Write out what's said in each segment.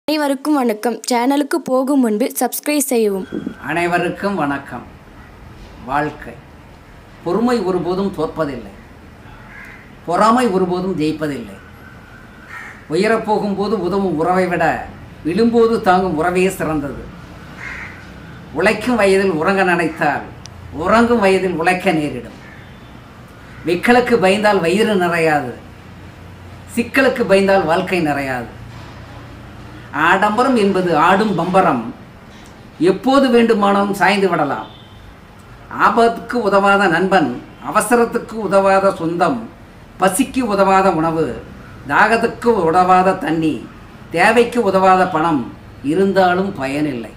அனைவருக்கும் வணக்கம் சேனலுக்கு போகும் முன்பு சப்ஸ்கிரைப் செய்யவும் அனைவருக்கும் வணக்கம் வாழ்க்கை பொறுமை ஒருபோதும் தோற்பதில்லை பொறாமை ஒருபோதும் ஜெயிப்பதில்லை உயரப் போகும்போது உதவும் உறவை விட விழும்போது தாங்கும் உறவே சிறந்தது உழைக்கும் வயதில் உறங்க நினைத்தால் உறங்கும் வயதில் உழைக்க நேரிடும் விக்கலுக்கு பயந்தால் வயிறு நிறையாது சிக்கலுக்கு பயந்தால் வாழ்க்கை நிறையாது ஆடம்பரம் என்பது ஆடும் பம்பரம் எப்போது வேண்டுமானாலும் சாய்ந்து விடலாம் ஆபத்துக்கு உதவாத நண்பன் அவசரத்துக்கு உதவாத சொந்தம் பசிக்கு உதவாத உணவு தாகத்துக்கு உதவாத தண்ணி தேவைக்கு உதவாத பணம் இருந்தாலும் பயனில்லை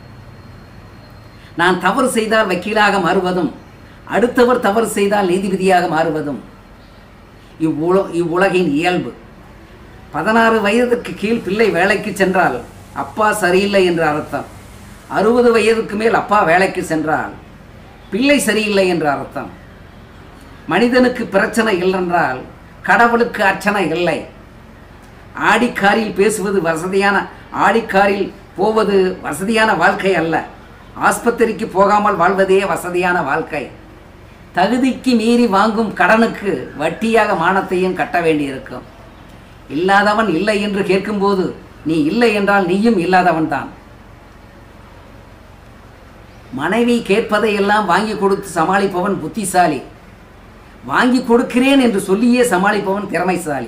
நான் தவறு செய்தால் வக்கீலாக மாறுவதும் அடுத்தவர் தவறு செய்தால் நீதிபதியாக மாறுவதும் இவ்வுல இவ்வுலகின் இயல்பு பதினாறு வயதுக்கு கீழ் பிள்ளை வேலைக்கு சென்றால் அப்பா சரியில்லை என்று அர்த்தம் அறுபது வயதுக்கு மேல் அப்பா வேலைக்கு சென்றால் பிள்ளை சரியில்லை என்று அர்த்தம் மனிதனுக்கு பிரச்சனை இல்லைன்றால் கடவுளுக்கு அர்ச்சனை இல்லை ஆடிக்காரில் பேசுவது வசதியான ஆடிக்காரில் போவது வசதியான வாழ்க்கை அல்ல ஆஸ்பத்திரிக்கு போகாமல் வாழ்வதே வசதியான வாழ்க்கை தகுதிக்கு மீறி வாங்கும் கடனுக்கு வட்டியாக மானத்தையும் கட்ட வேண்டியிருக்கும் இல்லாதவன் இல்லை என்று கேட்கும்போது நீ இல்லை என்றால் நீயும் இல்லாதவன் தான் மனைவி கேட்பதை எல்லாம் வாங்கி கொடுத்து சமாளிப்பவன் புத்திசாலி வாங்கி கொடுக்கிறேன் என்று சொல்லியே சமாளிப்பவன் திறமைசாலி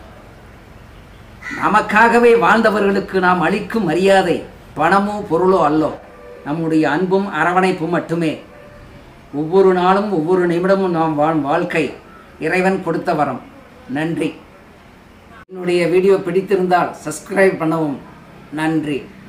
நமக்காகவே வாழ்ந்தவர்களுக்கு நாம் அளிக்கும் மரியாதை பணமோ பொருளோ அல்லோ நம்முடைய அன்பும் அரவணைப்பும் மட்டுமே ஒவ்வொரு நாளும் ஒவ்வொரு நிமிடமும் நாம் வாழும் வாழ்க்கை இறைவன் கொடுத்த வரம் நன்றி என்னுடைய வீடியோ பிடித்திருந்தால் சப்ஸ்கிரைப் பண்ணவும் நன்றி